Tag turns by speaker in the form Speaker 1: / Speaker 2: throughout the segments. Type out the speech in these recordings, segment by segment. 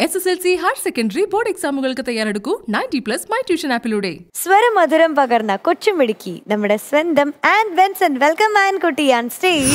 Speaker 1: S S L C higher secondary board എക്സാമുകൾക്ക് തയ്യാറെടുക്കൂ ninety plus my tuition ആപ്പിലൂടെ
Speaker 2: സ്വരമധുരം പകർന്ന കൊച്ചുമിടുക്കി നമ്മുടെ സ്വന്തം ആൻഡ് വെൻസൺ വെൽക്കം ആൻഡ് കുട്ടി ഓൺ സ്റ്റേജ്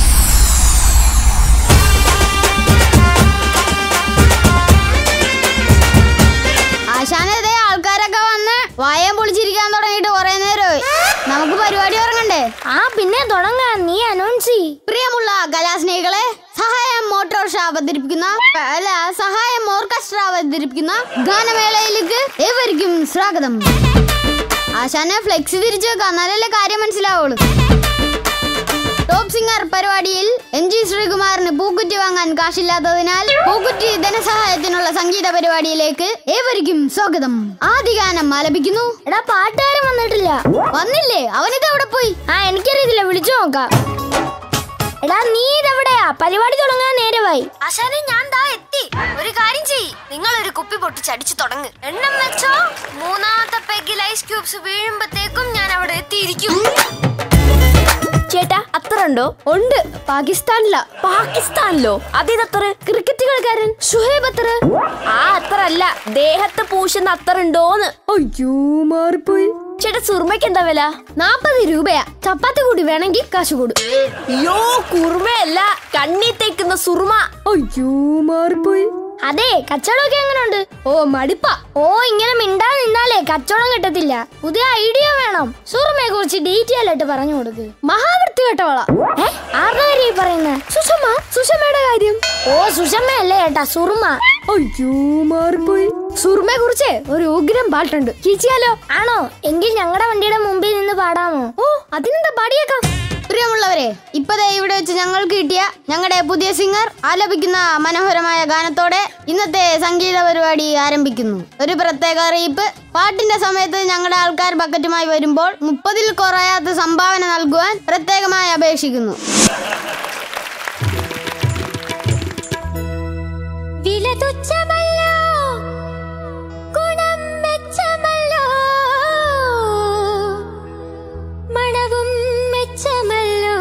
Speaker 3: ആശാനെതിരെ ആൾക്കാരൊക്കെ വന്ന് വായം പൊളിച്ചിരിക്കാൻ തുടങ്ങിയിട്ട് കുറെ നേരമായി നമുക്ക് പരിപാടി ഇറങ്ങണ്ടേ
Speaker 4: ആ പിന്നെ തുടങ്ങാം നീ അനൗൺസ് ചെയ്
Speaker 3: പ്രിയമുള്ള കലാസ്നേഹികളെ സഹായം മോട്ടോർ അവതരിപ്പിക്കുന്ന അല്ല സഹായം ഓർക്കസ്ട്ര അവതരിപ്പിക്കുന്ന ഗാനമേളയിലേക്ക് ഏവർക്കും സ്വാഗതം ആശാനെ ഫ്ലെക്സ് തിരിച്ചു വെക്കാം എന്നാലല്ലേ കാര്യം മനസ്സിലാവുള്ളൂ ടോപ്പ് സിംഗർ പരിപാടിയിൽ എൻ ജി ശ്രീകുമാറിന് പൂക്കുറ്റി വാങ്ങാൻ കാശില്ലാത്തതിനാൽ പൂക്കുറ്റി ധനസഹായത്തിനുള്ള സംഗീത പരിപാടിയിലേക്ക് ഏവർക്കും സ്വാഗതം ആദ്യ ഗാനം ആലപിക്കുന്നു
Speaker 4: എടാ പാട്ടുകാരൻ വന്നിട്ടില്ല
Speaker 3: വന്നില്ലേ അവനിത് എവിടെ പോയി
Speaker 4: ആ എനിക്കറിയത്തില്ല വിളിച്ചു നോക്കാം എടാ നീ ഇതെവിടെയാ പരിപാടി തുടങ്ങാൻ നേരമായി
Speaker 5: ആശാനെ ഞാൻ ദാ എത്തി ഒരു കാര്യം ചെയ്യ് നിങ്ങൾ ഒരു കുപ്പി പൊട്ടിച്ചടിച്ചു തുടങ്ങ് എണ്ണം വെച്ചോ മൂന്നാമത്തെ പെഗിൽ ഐസ് ക്യൂബ്സ് വീഴുമ്പത്തേക്കും ഞാൻ അവിടെ എത്തിയിരിക്കും
Speaker 4: ചേട്ടാ അത്ര ഉണ്ടോ ഉണ്ട് പാകിസ്ഥാനില പാകിസ്ഥാനിലോ അതേതത്ര ക്രിക്കറ്റ് കളിക്കാരൻ ഷുഹേബ് അത്ര ആ അത്ര അല്ല ദേഹത്ത് പൂശുന്ന അത്ര ഉണ്ടോന്ന് അയ്യോ മാറിപ്പോയി ചേട്ടാ സുർമയ്ക്ക് എന്താ വില നാപ്പത് രൂപയാ ചപ്പാത്തി കൂടി വേണമെങ്കിൽ കാശ് കൊടു അയ്യോ കുറുമയല്ല കണ്ണി തേക്കുന്ന സുർമ അയ്യോ മാറിപ്പോയി അതെ കച്ചവടമൊക്കെ എങ്ങനെയുണ്ട് ഓ മടുപ്പ ഓ ഇങ്ങനെ മിണ്ടാ നിന്നാലേ കച്ചവടം കിട്ടത്തില്ല പുതിയ ഐഡിയ വേണം സുറുമയെ കുറിച്ച് ഡീറ്റെയിൽ ആയിട്ട് പറഞ്ഞു കൊടുക്ക് മഹാവൃത്തി കേട്ടവള ആരുടെ കാര്യം പറയുന്നത് സുഷമ സുഷമയുടെ കാര്യം ഓ സുഷമയല്ലേ ഏട്ടാ സുറുമ അയ്യോ മാറിപ്പോയി സുറുമയെ കുറിച്ച് ഒരു ഉഗ്രം പാട്ടുണ്ട് ചേച്ചിയാലോ ആണോ എങ്കിൽ ഞങ്ങളുടെ വണ്ടിയുടെ മുമ്പിൽ നിന്ന് പാടാമോ ഓ അതിനെന്താ പാടിയേക്കാം
Speaker 3: പ്രിയമുള്ളവരെ ഇപ്പതേ ഇവിടെ വെച്ച് ഞങ്ങൾക്ക് കിട്ടിയ ഞങ്ങളുടെ പുതിയ സിംഗർ ആലപിക്കുന്ന മനോഹരമായ ഗാനത്തോടെ ഇന്നത്തെ സംഗീത പരിപാടി ആരംഭിക്കുന്നു ഒരു പ്രത്യേക അറിയിപ്പ് പാട്ടിന്റെ സമയത്ത് ഞങ്ങളുടെ ആൾക്കാർ ബക്കറ്റുമായി വരുമ്പോൾ മുപ്പതിൽ കുറയാത്ത സംഭാവന നൽകുവാൻ പ്രത്യേകമായി അപേക്ഷിക്കുന്നു
Speaker 4: വില തുച്ഛമല്ലോ ഗുണം മെച്ചമല്ലോ മണവും മെച്ചമല്ലോ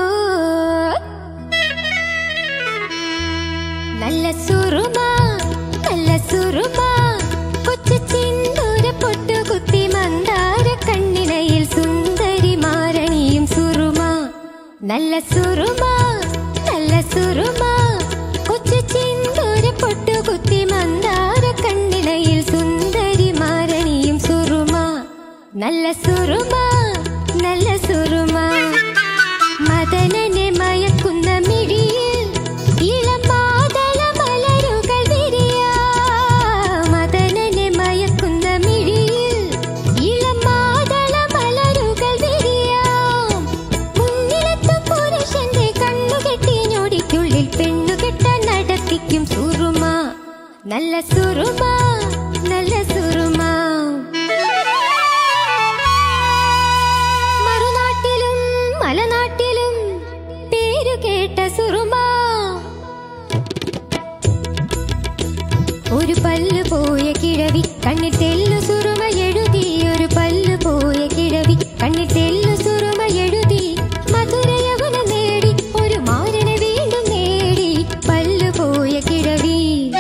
Speaker 4: നല്ല സുറുമ നല്ല സുറുമ കൊച്ചു ചിന്തൂര പൊട്ടു കുത്തി മന്ദാര കണ്ണിനയിൽ സുന്ദരി മാരണിയും സുറുമ നല്ല സുറുമ നല്ല സുറുമ കൊച്ചു ചിന്തൂര പൊട്ടു കുത്തി മന്ദാര കണ്ണിനയിൽ സുന്ദരി മാരണിയും സുറുമ നല്ല സുറുമ നല്ല സുറുമ മദനനെ മയക്കുന്ന മിഴിയിൽ ഇളം മാതള മലരുകൾ വിരിയാ മദനനെ മയക്കുന്ന മിഴിയിൽ ഇളം മാതള മലരുകൾ വിരിയാം മുന്നിലെത്തും പുരുഷന്റെ കണ്ണുകെട്ടിയ ഞൊടിക്കുള്ളിൽ പെണ്ണുകെട്ട നടത്തിക്കും സുറുമ നല്ല സുറുമ നല്ല സുറുമ മറുനാട്ടിലും മലനാട്ടിലും പേരു കേട്ട സുറുമ ഒരു പല്ല് പോയ കിഴവി കണ്ണിൽ തെല്ലു സുറുമ എഴുതി ഒരു പല്ല് പോയ കിഴവി കണ്ണിൽ തെല്ലു സുറുമ എഴുതി മധുര യൗവന നേടി ഒരു മാരനെ വീണ്ടും നേടി പല്ല് പോയ കിഴവി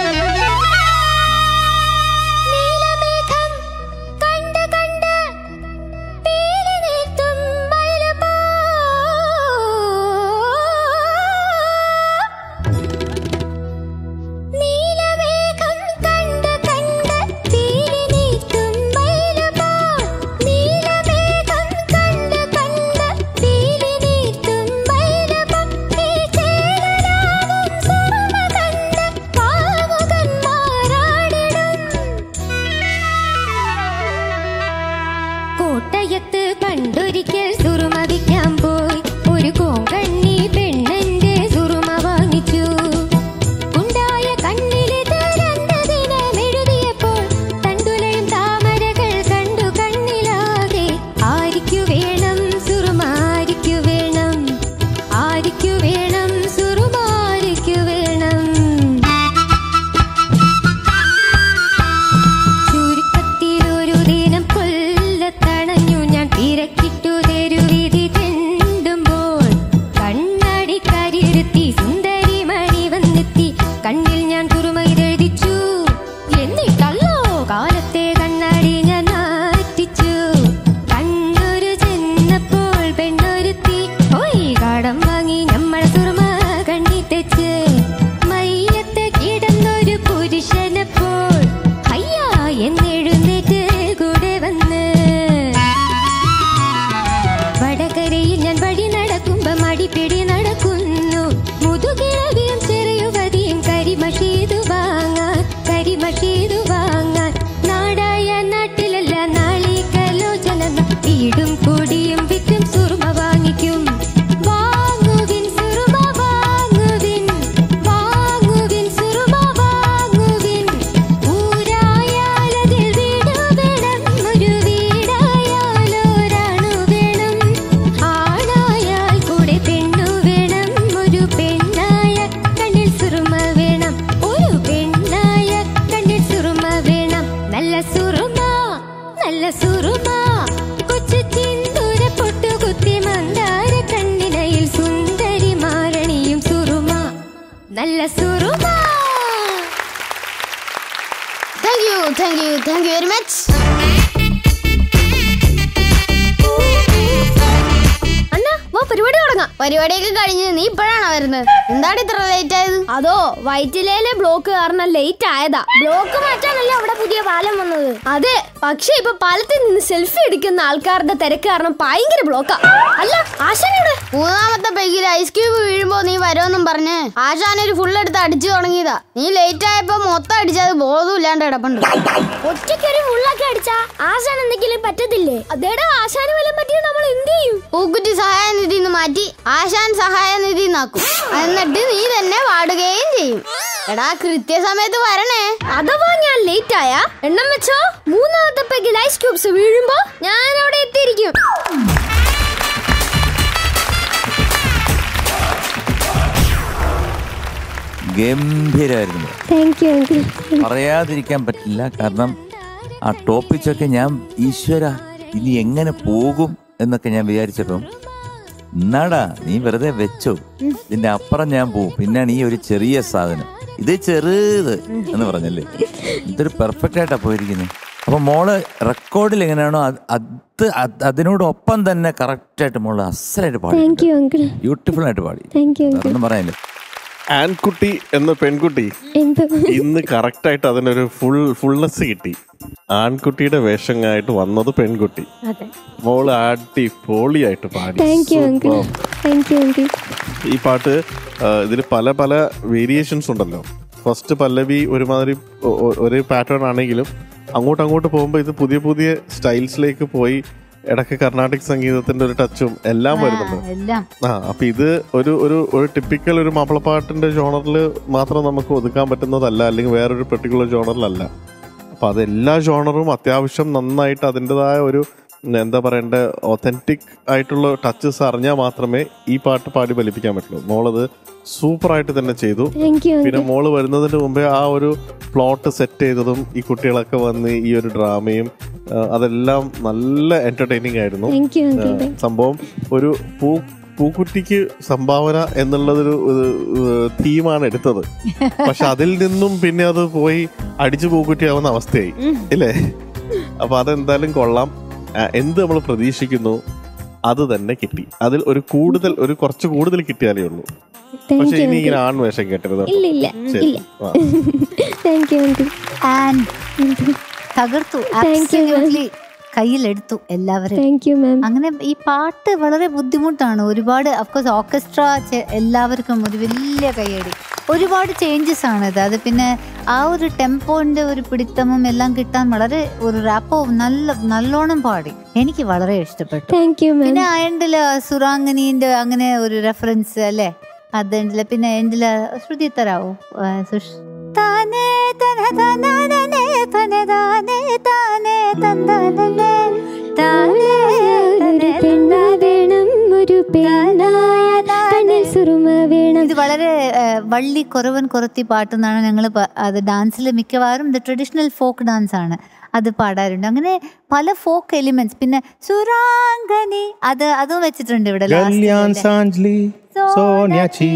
Speaker 4: നീലമേഘം കണ്ട് കണ്ട് പീലി നീർത്തും മയിലുപോ നീലമേഘം കണ്ട് കണ്ട് പീലി നീർത്തും മയിലുപോ നീലമേഘം കണ്ട്
Speaker 3: thank you thank you thank you very much
Speaker 4: അണ്ണ വാ പരിപാടി തുടങ്ങാം
Speaker 3: പരിപാടിയൊക്കെ കഴിഞ്ഞ് നീ ഇപ്പോഴാണോ വരുന്നത് എന്താണ് ഇത്ര ലേറ്റ് ആയത്
Speaker 4: അതോ വയറ്റിലേലെ ബ്ലോക്ക് കാരണം ലേറ്റ് ആയതാ ബ്ലോക്ക് മാറ്റാനല്ലേ അവിടെ പുതിയ പാലം വന്നത് അതെ പക്ഷെ ഇപ്പൊ പാലത്തിൽ നിന്ന് സെൽഫി എടുക്കുന്ന ആൾക്കാരുടെ തിരക്ക് കാരണം ഭയങ്കര ബ്ലോക്കാ അല്ല ആശാനോട്
Speaker 3: മൂന്നാമത്തെ പെഗ്ഗിൽ ഐസ് ക്യൂബ് വീഴുമ്പോ നീ വരുമെന്നും പറഞ്ഞ് ആശാൻ ഒരു ഫുൾ എടുത്ത് അടിച്ചു തുടങ്ങിയതാ നീ ലേറ്റ് ആയപ്പോ മൊത്തം അടിച്ചത് ബോധം ഇല്ലാണ്ട് കിടപ്പുണ്ട്
Speaker 4: ഒറ്റയ്ക്കൊരു ഫുള്ളൊക്കെ അടിച്ചാ ആശാൻ എന്തെങ്കിലും പറ്റത്തില്ലേ അതേടാ ആശാന് വല്ലതും പറ്റിയത് നമ്മൾ എന്ത് ചെയ്യും
Speaker 3: പൂക്കുറ്റി സഹായ നിധി മാറ്റി ആശാൻ സഹായ നിധി നാക്കും എന്നിട്ട് നീ തന്നെ പാടുകയും ചെയ്യും എടാ കൃത്യസമയത്ത് വരണേ
Speaker 4: അഥവാ ഞാൻ ലേറ്റ് ആയ എണ്ണം വെച്ചോ മൂന്നാമത്തെ പെഗിൽ ഐസ് ക്യൂബ്സ് വീഴുമ്പോ ഞാൻ അവിടെ എത്തിയിരിക്കും
Speaker 6: ഗംഭീരമായിരുന്നു
Speaker 4: താങ്ക് യു അങ്കിൾ
Speaker 6: പറയാതിരിക്കാൻ പറ്റില്ല കാരണം ആ ടോപ്പിച്ചൊക്കെ ഞാൻ ഈശ്വര ഇനി എങ്ങനെ പോകും എന്നൊക്കെ ഞാൻ വിചാരിച്ചപ്പം എന്നാടാ നീ വെറുതെ വെച്ചോ ഇതിന്റെ അപ്പുറം ഞാൻ പോവും പിന്നാണ് ഈ ഒരു ചെറിയ സാധനം ഇത് ചെറുത് എന്ന് പറഞ്ഞല്ലേ ഇതൊരു പെർഫെക്റ്റ് ആയിട്ടാ പോയിരിക്കുന്നത് അപ്പൊ മോള് റെക്കോർഡിൽ എങ്ങനെയാണോ അത് അത് അത് അതിനോടൊപ്പം തന്നെ കറക്റ്റ് ആയിട്ട് മോള് അസലായിട്ട് പാടി
Speaker 4: യു അങ്കിൾ
Speaker 6: ബ്യൂട്ടിഫുൾ ആയിട്ട് പാടി
Speaker 4: താങ്ക് യു
Speaker 6: അതൊന്നും പറയാനില്ല
Speaker 7: ആൺകുട്ടി എന്ന പെൺകുട്ടി
Speaker 4: എന്തോ
Speaker 7: ഇന്ന് കറക്റ്റ് ആയിട്ട് അതിനൊരു ഫുൾ ഫുൾനെസ് കിട്ടി ആൺകുട്ടിയുടെ വേഷങ്ങളായിട്ട് വന്നത് പെൺകുട്ടി
Speaker 4: അതെ
Speaker 7: മോള് ആട്ടി പൊളിയായിട്ട് പാടി
Speaker 4: thank you uncle
Speaker 7: Superb.
Speaker 4: Thank you uncle
Speaker 7: ഈ പാട്ട് ഇതിൽ പല പല വേരിയേഷൻസ് ഉണ്ടല്ലോ ഫസ്റ്റ് പല്ലവി ഒരുമാതിരി ഒ- ഒ- ഒരേ പാറ്റേൺ ആണെങ്കിലും അങ്ങോട്ട് അങ്ങോട്ട് പോകുമ്പോൾ ഇത് പുതിയ പുതിയ സ്റ്റൈൽസിലേക്ക് പോയി ഇടയ്ക്ക് കർണാട്ടിക് സംഗീതത്തിന്റെ ഒരു ടച്ചും എല്ലാം വരുന്നുണ്ട്
Speaker 2: എല്ലാം
Speaker 7: ആ അപ്പൊ ഇത് ഒരു ഒരു ഒരു ടിപ്പിക്കൽ ഒരു മാപ്പിളപ്പാട്ടിന്റെ ജോണറിൽ മാത്രം നമുക്ക് ഒതുക്കാൻ പറ്റുന്നതല്ല അല്ലെങ്കിൽ വേറൊരു പെർട്ടിക്കുലർ ജോണറിലല്ല അപ്പൊ അത് എല്ലാ ജോണറും അത്യാവശ്യം നന്നായിട്ട് അതിൻ്റെതായ ഒരു ഉം, എന്താ പറയണ്ട ഒത്തന്റിക് ആയിട്ടുള്ള ടച്ചസ് അറിഞ്ഞാൽ മാത്രമേ ഈ പാട്ട് പാടി ഫലിപ്പിക്കാൻ പറ്റുള്ളൂ മോളത് സൂപ്പറായിട്ട് തന്നെ ചെയ്തു
Speaker 4: താങ്ക് യു
Speaker 7: പിന്നെ മോള് വരുന്നതിന് മുമ്പേ ആ ഒരു പ്ലോട്ട് സെറ്റ് ചെയ്തതും ഈ കുട്ടികളൊക്കെ വന്ന് ഈ ഒരു ഡ്രാമയും ആ, അതെല്ലാം നല്ല എന്റർടൈനിങ് ആയിരുന്നു
Speaker 4: താങ്ക് യു
Speaker 7: ആ,
Speaker 4: അങ്കിൾ
Speaker 7: സംഭവം ഒരു പൂ പൂക്കുറ്റിക്ക് സംഭാവന എന്നുള്ളതൊരു തീമാണ് എടുത്തത് പക്ഷെ അതിൽ നിന്നും പിന്നെ അത് പോയി അടിച്ചു പൂക്കുറ്റിയാവുന്ന അവസ്ഥയായി ഇല്ലേ അപ്പൊ അതെന്തായാലും കൊള്ളാം ആ, എന്ത് നമ്മൾ പ്രതീക്ഷിക്കുന്നു അത് തന്നെ കിട്ടി അതിൽ ഒരു കൂടുതൽ ഒരു കുറച്ച് കൂടുതൽ കിട്ടിയാലേ ഉള്ളൂ
Speaker 4: താങ്ക്
Speaker 7: പക്ഷെ
Speaker 4: യു
Speaker 7: ഇനി ഇങ്ങനെ ആൺവേഷം കേട്ടരുത്
Speaker 4: ഇല്ല ഇല്ല
Speaker 7: ശരി
Speaker 4: ഇല്ല
Speaker 7: ആ.
Speaker 4: താങ്ക് യു അങ്കിൾ
Speaker 2: ആൻഡ് തകർത്തു
Speaker 4: Thank you, ma'am.
Speaker 2: Absolutely കയ്യിലെടുത്തു എല്ലാവരും
Speaker 4: താങ്ക് യു മാം
Speaker 2: അങ്ങനെ ഈ പാട്ട് വളരെ ബുദ്ധിമുട്ടാണ് ഒരുപാട് അഫ്കോഴ്സ് ഓർക്കസ്ട്ര എല്ലാവർക്കും ഒരു വലിയ കയ്യടി ഒരുപാട് ചേഞ്ചസ് ആണ് ഇത് അത് പിന്നെ ആ ഒരു ടെമ്പോന്റെ ഒരു പിടിത്തമും എല്ലാം കിട്ടാൻ വളരെ ഒരു റാപ്പോ നല്ല നല്ലോണം പാടി എനിക്ക് വളരെ ഇഷ്ടപ്പെട്ടു
Speaker 4: താങ്ക് യു മാം
Speaker 2: പിന്നെ എൻഡില് സുറാംഗനീന്റെ അങ്ങനെ ഒരു റെഫറൻസ് അല്ലേ അത് എൻഡില് പിന്നെ എൻഡില് ശ്രുതി തരാവോ ആ, സുഷ് താനേ തന തനാനേ തന താനേ താനേ തന്താനേ താനേ തനേ
Speaker 4: വേണം ഒരു പെണ്ണായ കണ്ണിൽ സുറുമ വേണം
Speaker 2: ഇത് വളരെ ആ, വള്ളി കുറവൻ കുറത്തി പാട്ടെന്നാണ് ഞങ്ങൾ അത് ഡാൻസിൽ മിക്കവാറും ഇത് ട്രഡീഷണൽ ഫോക്ക് ഡാൻസ് ആണ് അത് പാടാറുണ്ട് അങ്ങനെ പല ഫോക്ക് എലിമെന്റ്സ് പിന്നെ സുരാംഗനി അത് അതും വെച്ചിട്ടുണ്ട് ഇവിടെ
Speaker 8: കല്യാൺ സാഞ്ജലി സോന്യാച്ചി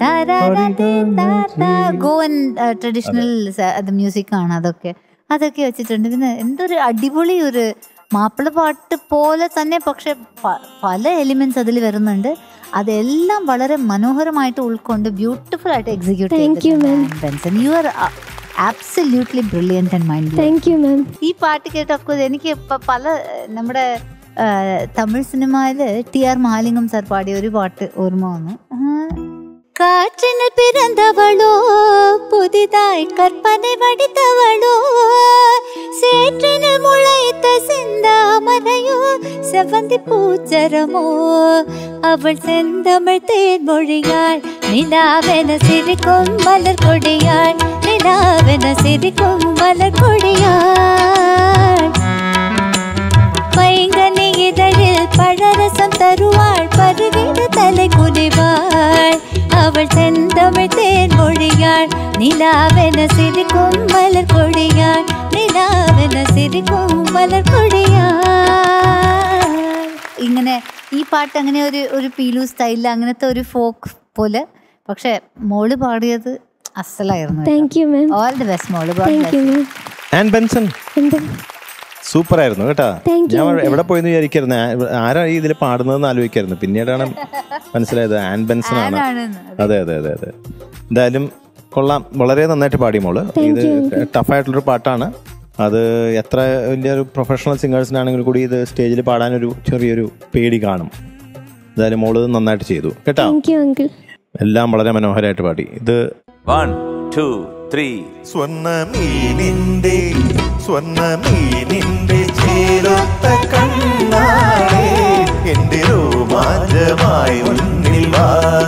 Speaker 2: ഗോവൻ ട്രഡീഷണൽ അത് മ്യൂസിക് ആണ് അതൊക്കെ അതൊക്കെ വെച്ചിട്ടുണ്ട് പിന്നെ എന്തൊരു അടിപൊളി ഒരു മാപ്പിള പാട്ട് പോലെ തന്നെ പക്ഷെ പ- പല എലിമെന്റ്സ് അതിൽ വരുന്നുണ്ട് അതെല്ലാം വളരെ മനോഹരമായിട്ട് ഉൾക്കൊണ്ട് ബ്യൂട്ടിഫുൾ ആയിട്ട് execute
Speaker 4: Thank you, ma'am.
Speaker 2: You are absolutely brilliant and mind
Speaker 4: thank you ma'am
Speaker 2: ഈ പാട്ട് കേട്ട് അഫ്കോഴ്സ് എനിക്ക് ഇപ്പൊ പല ഏഹ്, നമ്മുടെ ഏഹ്, തമിഴ് സിനിമയില് ടി ആർ മഹാലിംഗം സാർ പാടിയ ഒരു പാട്ട് ഓർമ്മ വന്നു കാറ്റിനിൽ പിറந்தவளோ புதிதாய் கற்பனை வடித்தவளோ சேற்றினில் முளைத்த செந்தாமரையோ செவந்தி பூச்சரமோ அவள் செந்தமிழ் தேன்மொழியாள் நிலாவென சிரிக்கும் மலர் கொடியாள் நிலாவென சிரிக்கும் மலர் கொடியாள் பைங்கனி இதழில் பழரசம் தருவாள் பருவிடு தலை குனிவாள் அவள் செந்தமிழ் தேன்மொழியாள் நிலாவென சிரிக்கும் மலர் கொடியாள் നിലാവെന സിരിക്കും മലർക്കൊടിയാൾ ഇങ്ങനെ ഈ പാട്ട് അങ്ങനെ ഒരു ഒരു പീലു സ്റ്റൈലിൽ അങ്ങനത്തെ ഒരു ഫോക്ക് പോലെ പക്ഷെ മോള് പാടിയത് അസലായിരുന്നു
Speaker 4: thank you ma'am
Speaker 2: all the best മോള്
Speaker 4: thank you ma'am
Speaker 8: Ann Benson super ആയിരുന്നു കേട്ടാ ഞാൻ എവിടെ പോയെന്ന് വിചാരിക്കായിരുന്നു ആ- ആരാ ഈ ഇതിൽ പാടുന്നതെന്ന് ആലോചിക്കായിരുന്നു പിന്നീടാണ് മനസ്സിലായത് ആൻ ബെൻസൺ ആണ്
Speaker 2: ആനാണെന്ന്.
Speaker 8: അതെ അതെ അതെ അതെ എന്തായാലും കൊള്ളാം വളരെ നന്നായിട്ട് പാടി മോള് ഇത് ടഫായിട്ടുള്ളൊരു പാട്ടാണ് അത് എത്ര വലിയ ഒരു പ്രൊഫഷണൽ സിംഗേഴ്സിനാണെങ്കിൽ കൂടി ഇത് സ്റ്റേജിൽ പാടാനൊരു ചെറിയൊരു പേടി കാണും എന്തായാലും മോള് ഇത് നന്നായിട്ട് ചെയ്തു കേട്ടോ എല്ലാം വളരെ മനോഹരമായിട്ട് പാടി ഇത്
Speaker 6: വൺ ടു ത്രീ
Speaker 9: സ്വർണ്ണമീനിന്റെ സ്വർണ്ണമീനിന്റെ ചേലൊത്ത കണ്ണാളെ എന്റെ രോമാഞ്ചമായി മുന്നിൽ വാ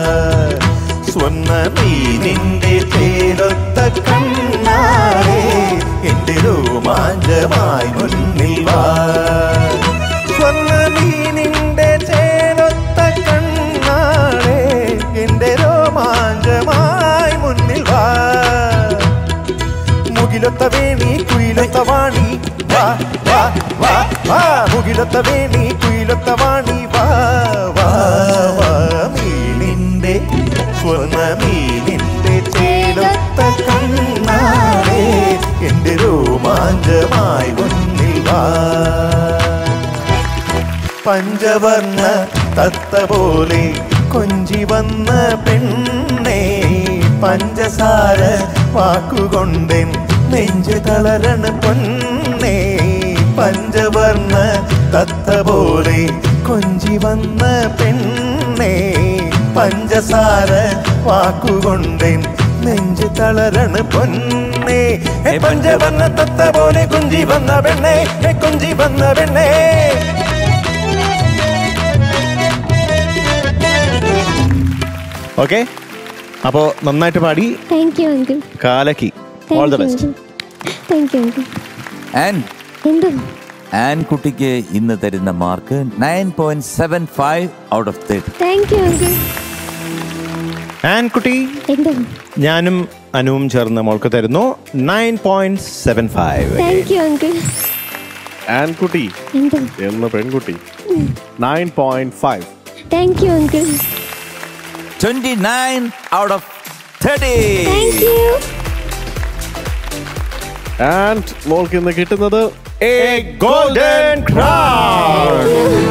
Speaker 9: സ്വർണ്ണമീനിന്റെ ചേലൊത്ത കണ്ണാളെ എന്റെ രോമാഞ്ചമായി മുന്നിൽ വാ സ്വർണ്ണമീനിന്റെ ചേലൊത്ത കണ്ണാളെ എന്റെ രോമാഞ്ചമായി മുന്നിൽ വാ മുകിലൊത്ത വേണി കുയിലൊത്ത വാണി വാ വാ വാ വാ മുകിലൊത്ത വേണി കുയിലൊത്ത വാണി വാ വാ വാ മീനിന്റെ സ്വർണ്ണ മീനിന്റെ ചേലൊത്ത കണ്ണാടേ എന്റെ രോമാഞ്ചമായി മുന്നിൽ വാ പഞ്ചവർണ്ണ തത്ത പോലെ കൊഞ്ചി വന്ന പെണ്ണേ പഞ്ചസാര വാക്കുകൊണ്ടെൻ നെഞ്ചു തളരണ പൊന്നേ പഞ്ചവർണ്ണ തത്ത പോലെ കൊഞ്ചി വന്ന പെണ്ണേ പഞ്ചസാര വാക്കുകൊണ്ടെൻ നെഞ്ചു തളരണ പൊന്നേ ഹേ പഞ്ചവർണ്ണ തത്ത പോലെ കൊഞ്ചി വന്ന പെണ്ണേ ഹേ കൊഞ്ചി വന്ന പെണ്ണേ
Speaker 8: ഓക്കെ അപ്പോൾ നന്നായിട്ട് പാടി
Speaker 10: താങ്ക് യു അങ്കിൾ
Speaker 8: കാലക്കി all the best
Speaker 10: thank you uncle
Speaker 6: and
Speaker 10: എന്തോ
Speaker 6: ആൻകുട്ടിക്ക് ഇന്ന് തരുന്ന mark nine point seven five out of thirty
Speaker 10: thank you uncle
Speaker 8: ആൻകുട്ടി
Speaker 10: എന്തോ
Speaker 8: ഞാനും അനുവും ചേർന്ന് മോൾക്ക് തരുന്നു nine point seven five
Speaker 10: thank you uncle
Speaker 7: ആൻകുട്ടി
Speaker 10: എന്തോ
Speaker 7: എന്ന പെൺകുട്ടി nine point five
Speaker 10: thank you uncle
Speaker 6: twenty nine out of thirty
Speaker 10: thank you
Speaker 7: and മോൾക്ക് ഇന്ന് കിട്ടുന്നത്
Speaker 8: എ ഗോൾഡൻ ക്രൗൺ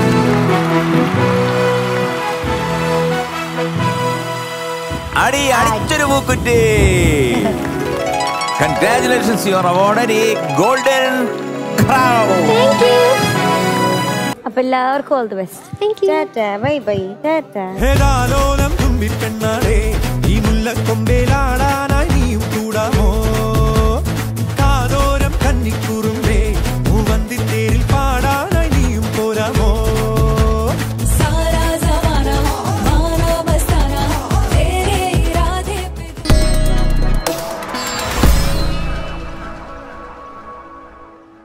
Speaker 6: അടി അടിച്ചൊരു പൂക്കുറ്റി കൺഗ്രാചുലേഷൻസ് യുവർ അവാർഡ് ഈ ഗോൾഡൻ ക്രൗൺ
Speaker 10: താങ്ക് യു
Speaker 4: അപ്പൊ എല്ലാവർക്കും all the best
Speaker 10: thank you
Speaker 4: bye bye tata
Speaker 9: ഹേതാലോലം തുമ്പിപ്പെണ്ണാളെ ഈ മുല്ലക്കൊമ്പേലാടാനായി നീയും കൂടാമോ